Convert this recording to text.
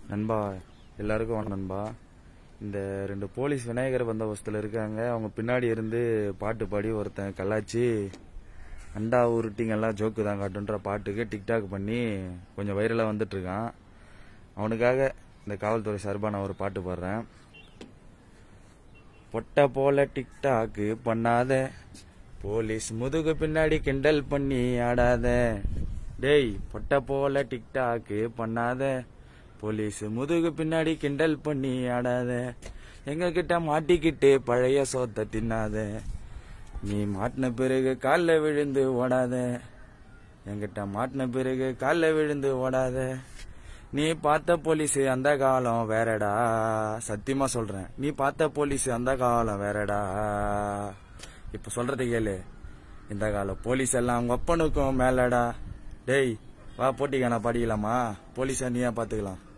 நண்பா எல்லாருக்கும் வணக்கம் நண்பா இந்த ரெண்டு போலீஸ் விநாயகர் பந்தோபஸ்தில் இருக்காங்க அவங்க பின்னாடி இருந்து பாட்டு பாடி ஒருத்தன் கலாச்சி அண்டா உருட்டிங்க எல்லாம் ஜோக்கு தான் காட்டுன்ற பாட்டுக்கு டிக்டாக் பண்ணி கொஞ்சம் வைரலாக வந்துட்டு இருக்கான் அவனுக்காக இந்த காவல்துறை சார்பாக நான் ஒரு பாட்டு பாடுறேன் பொட்டை போல டிக்டாக்கு பண்ணாத போலீஸ் முதுகு பின்னாடி கிண்டல் பண்ணி ஆடாத டேய் பொட்டை போல டிக்டாக்கு பண்ணாத போலீஸ் முதுகு பின்னாடி கிண்டல் பண்ணி ஆடாத எங்க கிட்ட மாட்டிக்கிட்டு பழைய சோத்த தின்னாத நீ மாட்டின பிறகு காலில் விழுந்து ஓடாத என்கிட்ட மாட்டின பிறகு காலில் விழுந்து ஓடாத நீ பார்த்த போலீஸ் அந்த காலம் வேறடா சத்தியமா சொல்றேன் நீ பார்த்த போலீஸ் அந்த காலம் வேறடா இப்ப சொல்றது கேளு இந்த காலம் போலீஸ் எல்லாம் உங்க அப்பனுக்கும் மேலடா டேய் வா போட்டிக்கான படிக்கலாமா போலீஸா நீயா பாத்துக்கலாம்